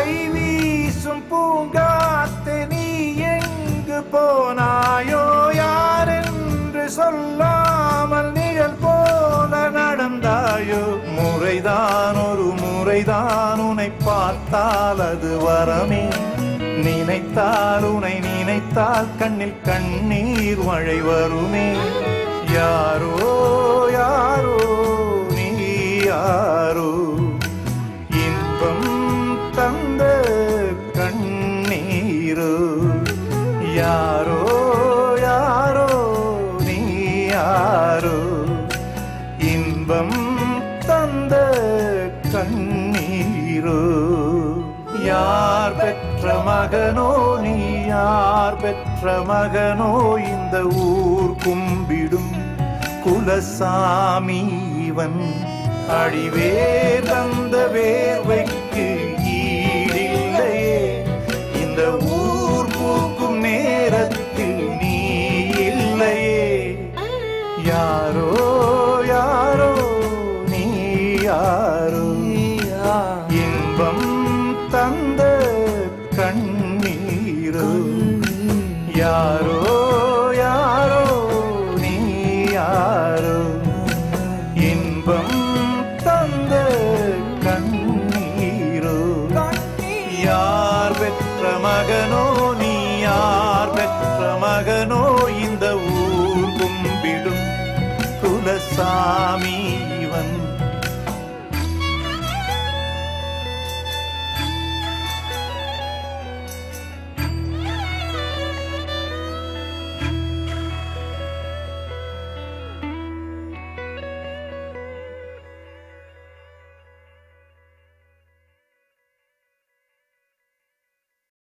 கை வீசும் பூங்காத்து நீ எங்கு போனாயோ யாரென்று சொல்லாமல் நிழல் போல நடந்தாயோ முறைதான் ஒரு முறைதான் உன்னை பார்த்தால் அது வரமே நினைத்தால் உன்னை நினைத்தால் கண்ணில் கண்ணீர் மழை வருமே யாரோ யாரோ நீ யாரோ இன்பம் தந்த கண்ணீரோ யாரோ யாரோ நீ யாரோ இன்பம் தந்த கண்ணீரோ யார் பெற்ற மகனோ நீ யார் பெற்ற மகனோ இந்த ஊர் கும்பிடும் குலசாமி இவன் அடிவே தந்த வேர்வைக்கு ஈடில்லையே இந்த ஊர் பூக்கும் நேரத்தில் நீ இல்லையே யாரோ யாரோ நீ யாரோ இன்பம் தந்த கண்ணீரோ யாரோ யாரோ நீ யாரோ இன்பம் தந்த கண்ணீரோ யார் பெற்ற மகனோ நீ யார் பெற்ற மகனோ இந்த ஊர் கும்பிடும் குலசாமி